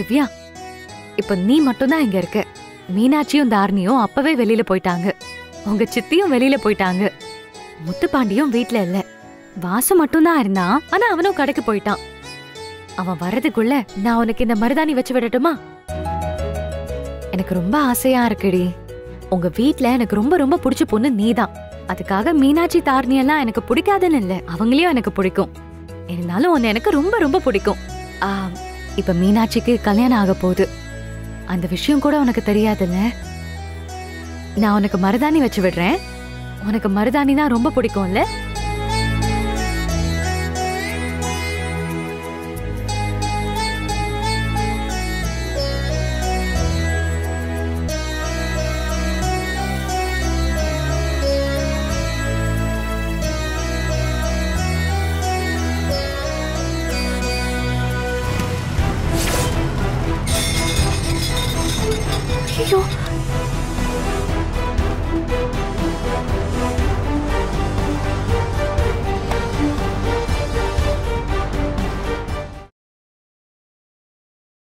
திவ்யா இப்ப நீ மட்டும்தான் இங்க இருக்க மீனாட்சியும் தாரணியும் அப்பவே வெளியில போயிட்டாங்க உங்க சித்தியும் வெளியில போயிட்டாங்க முத்துப்பாண்டியும் வீட்ல இல்ல வாசு மட்டும்தான் இருந்தான் ஆனா அவனும் கடைக்கு போயிட்டான் அவன் வர்றதுக்குள்ள நான் உனக்கு இந்த மருதாணி வச்சு விடட்டுமா எனக்கு ரொம்ப ஆசையா இருக்குடி உங்க வீட்ல எனக்கு ரொம்ப ரொம்ப பிடிச்ச பொண்ணு நீதான் அதுக்காக மீனாட்சி தாரணி எல்லாம் எனக்கு பிடிக்காதுன்னு இல்ல அவங்களையும் எனக்கு பிடிக்கும் இருந்தாலும் உன்னை எனக்கு ரொம்ப ரொம்ப பிடிக்கும் ஆ, இப்ப மீனாட்சிக்கு கல்யாணம் ஆக போகுது அந்த விஷயம் கூட உனக்கு தெரியாதுல்ல நான் உனக்கு மருதாணி வச்சு விடுறேன் உனக்கு மருதாணினா ரொம்ப பிடிக்கும்ல ஐயோ